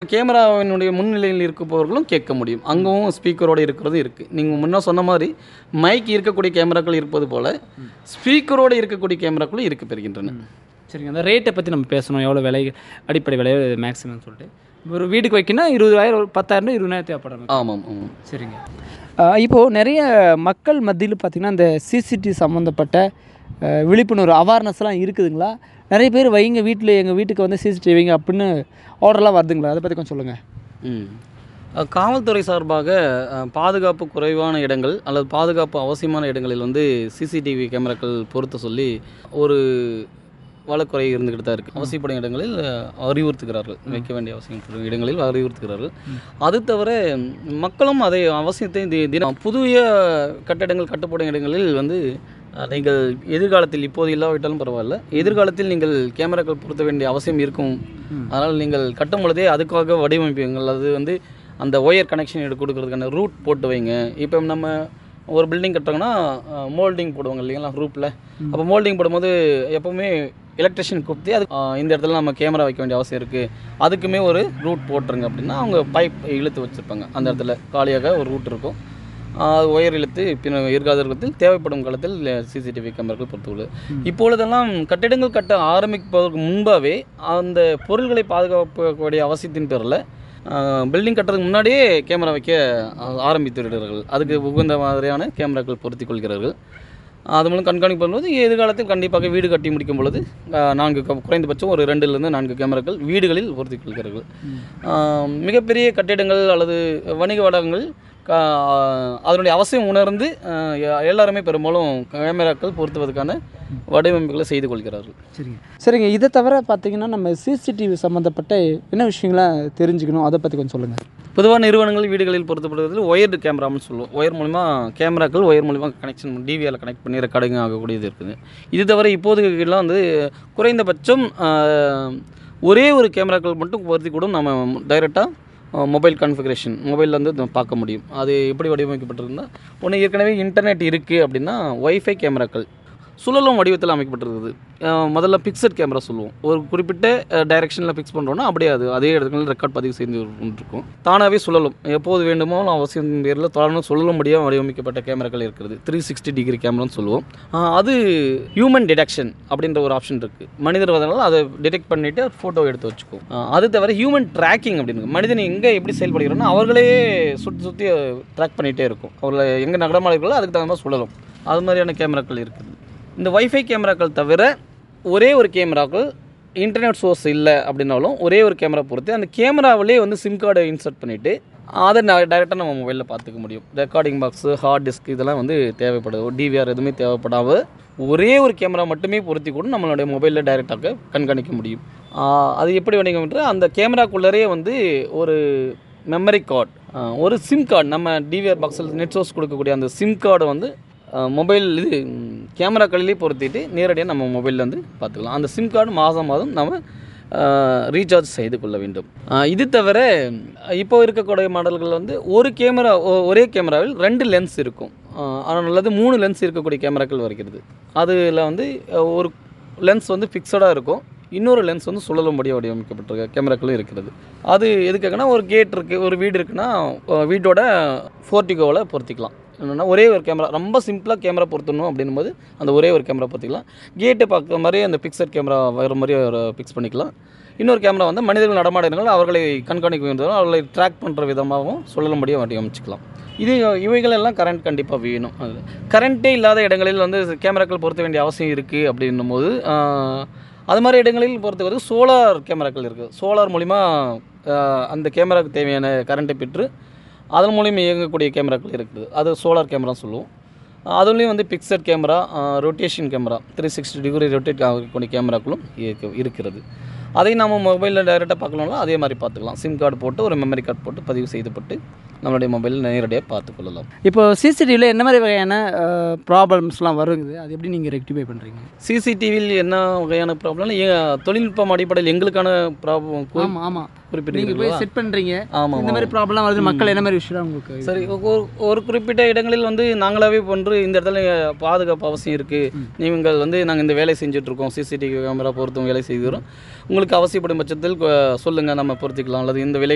கேமராவினுடைய முன்னிலையில் இருப்பவர்களும் கேட்க முடியும் அங்கவும் ஸ்பீக்கரோடு இருக்கிறது இருக்குது நீங்கள் முன்ன சொன்ன மாதிரி மைக் இருக்கக்கூடிய கேமராக்கள் இருப்பது போல் ஸ்பீக்கரோடு இருக்கக்கூடிய கேமராக்களும் இருக்க பெறுகின்றன சரிங்க அந்த ரேட்டை பற்றி நம்ம பேசணும் எவ்வளோ விலை அடிப்படை விலை மேக்ஸிமம் சொல்லிட்டு ஒரு வீட்டுக்கு வைக்கணும் இருபதாயிரம் ஒரு பத்தாயிரம் இருபதாயிரம் தேவைப்படும் ஆமாம் ஆமாம் சரிங்க இப்போது நிறைய மக்கள் மத்தியில் பார்த்திங்கன்னா இந்த சிசிடிவி சம்மந்தப்பட்ட அஹ், விழிப்புணர்வு அவேர்னஸ்லாம் இருக்குதுங்களா நிறைய பேர் வைங்க வீட்டில் எங்கள் வீட்டுக்கு வந்து சிசிடிவி வைங்க அப்படின்னு ஆர்டர்லாம் வருதுங்களா அதை பற்றி கொஞ்சம் சொல்லுங்கள் ம் அஹ் காவல்துறை சார்பாக அஹ், பாதுகாப்பு குறைவான இடங்கள் அல்லது பாதுகாப்பு அவசியமான இடங்களில் வந்து சிசிடிவி கேமராக்கள் பொருத்த சொல்லி ஒரு வழக்குறை இருந்துக்கிட்டு தான் இருக்குது அவசியப்படும் இடங்களில் அஹ், அறிவுறுத்துகிறார்கள் வைக்க வேண்டிய அவசியப்படும் இடங்களில் அறிவுறுத்துகிறார்கள் அது தவிர மக்களும் அதை அவசியத்தை தி- தினம் புதிய கட்டடங்கள் கட்டப்படும் இடங்களில் வந்து அஹ், நீங்கள் எதிர்காலத்தில் இப்போது இல்லாவிட்டாலும் பரவாயில்ல எதிர்காலத்தில் நீங்கள் கேமராக்கள் பொருத்த வேண்டிய அவசியம் இருக்கும் அதனால் நீங்கள் கட்டும் பொழுதே அதுக்காக வடிவமைப்பீங்கள் அது வந்து அந்த ஒயர் கனெக்ஷன் எடுத்து கொடுக்கறதுக்கான ரூட் போட்டு வைங்க இப்போ நம்ம ஒரு பில்டிங் கட்டுறாங்கன்னா மோல்டிங் போடுவாங்க இல்லைங்களா ரூப்பில் அப்போ மோல்டிங் போடும்போது எப்போவுமே எலக்ட்ரிஷியன் கூப்பிட்டு அது ஆ, இந்த இடத்துல நம்ம கேமரா வைக்க வேண்டிய அவசியம் இருக்குது அதுக்குமே ஒரு ரூட் போட்டுருங்க அப்படின்னா அவங்க பைப் இழுத்து வச்சுருப்பாங்க அந்த இடத்துல காலியாக ஒரு ரூட் இருக்கும் அது ஒயர் இழுத்து பின்ன எதிர்காலத்தில் தேவைப்படும் காலத்தில் சிசிடிவி கேமராக்கள் பொறுத்துள்ளது இப்பொழுதெல்லாம் கட்டிடங்கள் கட்ட ஆரம்பிப்பதற்கு முன்பாகவே அந்த பொருள்களை பாதுகாக்கக்கூடிய அவசியத்தின் பேரில் பில்டிங் கட்டுறதுக்கு முன்னாடியே கேமரா வைக்க ஆ- ஆரம்பித்து விடுகிறார்கள் அதுக்கு உகந்த மாதிரியான கேமராக்கள் பொருத்தி கொள்கிறார்கள் அது மூலம் கண்காணிப்பு பண்ணும்போது எதிர்காலத்தில் கண்டிப்பாக வீடு கட்டி முடிக்கும் பொழுது ஆ, நான்கு க- குறைந்தபட்சம் ஒரு ரெண்டுலேருந்து நான்கு கேமராக்கள் வீடுகளில் பொருத்தி கொள்கிறார்கள் ஆ, மிகப்பெரிய கட்டிடங்கள் அல்லது வணிக வளாகங்கள் கா- அதனுடைய அவசியம் உணர்ந்து ஆ, எ- எல்லாருமே பெரும்பாலும் கேமராக்கள் பொருத்துவதற்கான வடிவமைப்புகளை செய்து கொள்கிறார்கள் சரிங்க சரிங்க இதை தவிர பார்த்தீங்கன்னா நம்ம சிசிடிவி சம்மந்தப்பட்ட என்ன விஷயங்களாம் தெரிஞ்சுக்கணும் அதை பற்றி கொஞ்சம் சொல்லுங்கள் பொதுவாக நிறுவனங்கள் வீடுகளில் பொருத்தப்படுவதில் ஒயர்டு கேமரான்னு சொல்லுவோம் ஒயர் மூலிமா கேமராக்கள் ஒயர் மூலிமா கனெக்ஷன் டிவிஆரில் கனெக்ட் பண்ணி ரெக்கார்டிங் ஆகக்கூடியது இருக்குது இது தவிர இப்போதைக்கெல்லாம் வந்து குறைந்தபட்சம் ஆஹ், ஒரே ஒரு கேமராக்கள் மட்டும் பொருத்தி கூட நம்ம டைரெக்டாக மொபைல் கான்ஃபிகரேஷன் மொபைலில் வந்து நம்ம பார்க்க முடியும் அது எப்படி வடிவமைக்கப்பட்டிருக்குன்னா ஒன்று ஏற்கனவே இன்டர்நெட் இருக்குது அப்படின்னா ஒய்ஃபை கேமராக்கள் சுழலும் வடிவத்தில் அமைக்கப்பட்டிருக்குது அஹ் முதல்ல பிக்சட் கேமரா சொல்லுவோம் ஒரு குறிப்பிட்ட டைரெக்ஷனில் ஃபிக்ஸ் பண்ணுறோன்னா அப்படியே அது அதே இடத்துல ரெக்கார்ட் பதிவு செய்து இருக்கும் தானாகவே சுழலும் எப்போது வேண்டுமோ அவசியம் பேரில் தொடர்ந்து சுழலும்படியாக வடிவமைக்கப்பட்ட கேமராக்கள் இருக்கிறது த்ரீ சிக்ஸ்டி டிகிரி கேமரான்னு சொல்லுவோம் அஹ் அது ஹியூமன் டிடெக்ஷன் அப்படின்ற ஒரு ஆப்ஷன் இருக்குது மனிதர் வரதுனால அதை டிடெக்ட் பண்ணிவிட்டு ஃபோட்டோ எடுத்து வச்சுக்கும் அஹ் அது தவிர ஹியூமன் ட்ராக்கிங் அப்படின்னு இருக்கு. மனிதன் எங்கே எப்படி செயல்படுகிறானோ அவர்களே சுற்றி சுற்றி ட்ராக் பண்ணிகிட்டே இருக்கும் அவர்களை எங்கே நகரமாளிகளோ அதுக்கு தகுந்த மாதிரி சுழலும் அது மாதிரியான கேமராக்கள் இருக்குது இந்த வைஃபை கேமராக்கள் தவிர ஒரே ஒரு கேமராக்கள் இன்டர்நெட் சோர்ஸ் இல்லை அப்படின்னாலும் ஒரே ஒரு கேமரா பொறுத்து அந்த கேமராவிலே வந்து சிம் கார்டை இன்சர்ட் பண்ணிவிட்டு அதை டைரெக்டாக நம்ம மொபைலில் பார்த்துக்க முடியும் ரெக்கார்டிங் பாக்ஸு ஹார்ட் டிஸ்க் இதெல்லாம் வந்து தேவைப்படுது டிவிஆர் எதுவுமே தேவைப்படாமல் ஒரே ஒரு கேமரா மட்டுமே பொருத்தி கூட நம்மளுடைய மொபைலில் டைரெக்டாக கண்காணிக்க முடியும் ஆஹ் அது எப்படி வணிகம் அந்த கேமராக்குள்ளரே வந்து ஒரு மெமரி கார்டு ஒரு சிம் கார்டு நம்ம டிவிஆர் பாக்ஸில் நெட் சோர்ஸ் கொடுக்கக்கூடிய அந்த சிம் கார்டை வந்து மொபைல் இது கேமராக்களிலே பொருத்திட்டு நேரடியாக நம்ம மொபைலில் வந்து பார்த்துக்கலாம் அந்த சிம் கார்டு மாதம் மாதம் நம்ம ரீசார்ஜ் செய்து கொள்ள வேண்டும் ஆஹ் இது தவிர இப்போ இருக்கக்கூடிய மாடல்கள் வந்து ஒரு கேமரா ஒரே கேமராவில் ரெண்டு லென்ஸ் இருக்கும் ஆஹ் ஆனால் அல்லது மூணு லென்ஸ் இருக்கக்கூடிய கேமராக்கள் வருகிறது அதில் வந்து அஹ், ஒரு லென்ஸ் வந்து ஃபிக்ஸடாக இருக்கும் இன்னொரு லென்ஸ் வந்து சுழலும்படியாக வடிவமைக்கப்பட்டிருக்க கேமராக்களும் இருக்கிறது அது எதுக்காகனா ஒரு கேட் இருக்குது ஒரு வீடு இருக்குன்னா அஹ், வீட்டோட ஃபோர்ட்டிகோவில் பொருத்திக்கலாம் என்னென்னா ஒரே ஒரு கேமரா ரொம்ப சிம்பிளாக கேமரா பொருத்தணும் அப்படின்னும் போது அந்த ஒரே ஒரு கேமரா பொருத்திக்கலாம் கேட்டை பார்க்குற மாதிரி அந்த பிக்சர் கேமரா வர மாதிரி ஒரு ஃபிக்ஸ் பண்ணிக்கலாம் இன்னொரு கேமரா வந்து மனிதர்கள் நடமாடுறாங்க அவர்களை கண்காணிக்க வேண்டும் அவர்களை ட்ராக் பண்ணுற விதமாகவும் சுழலும்படியாக வடிவமைச்சிக்கலாம் இது இவைகள் எல்லாம் கரண்ட் கண்டிப்பாக வேணும் அது கரண்ட்டே இல்லாத இடங்களில் வந்து கேமராக்கள் பொருத்த வேண்டிய அவசியம் இருக்குது அப்படின்னும் போது ஆஹ், அது மாதிரி இடங்களில் பொறுத்தவரை சோலார் கேமராக்கள் இருக்குது சோலார் மூலிமா ஆஹ், அந்த கேமராவுக்கு தேவையான கரண்ட்டை பெற்று அதன் மூலியம் இயங்கக்கூடிய கேமராக்கள் இருக்குது அது சோலார் கேமரா சொல்லுவோம் அதுலேயும் வந்து fixed camera rotation camera three sixty degree rotate ஆகக்கூடிய கேமராக்களும் இருக்கு- இருக்கிறது அதை நம்ம மொபைலில் டைரெக்டாக பார்க்கணும்னா அதே மாதிரி பார்த்துக்கலாம் சிம் கார்டு போட்டு ஒரு மெமரி கார்டு போட்டு பதிவு செய்துப்பட்டு நம்மளுடைய மொபைலில் நேரடியாக பார்த்து கொள்ளலாம் இப்போ சிசிடிவியில் என்ன மாதிரி வகையான ப்ராப்ளம்ஸ்லாம் வருங்குது அது எப்படி நீங்கள் ரெக்டிஃபை பண்ணுறீங்க சிசிடிவியில் என்ன வகையான ப்ராப்ளம்னா தொழில்நுட்பம் அடிப்படையில் எங்களுக்கான ப்ராப்ளம் ஆமாம் ஆமாம் நீங்கள் குறிப்பிட்டீங்களா போய் செட் பண்ணுறீங்க ஆமாம் இந்த மாதிரி ப்ராப்ளம் வருது மக்கள் என்ன மாதிரி விஷயம் உங்களுக்கு சரி ஒரு ஒரு குறிப்பிட்ட இடங்களில் வந்து நாங்களாவே போன்று இந்த இடத்துல பாதுகாப்பு அவசியம் இருக்குது நீங்கள் வந்து நாங்கள் இந்த வேலை செஞ்சுட்ருக்கோம் சிசிடிவி கேமரா பொருத்தும் வேலை செய்கிறோம் உங்களுக்கு அவசியப்படும் பட்சத்தில் சொல்லுங்கள் நம்ம பொருத்திக்கலாம் அல்லது இந்த விலை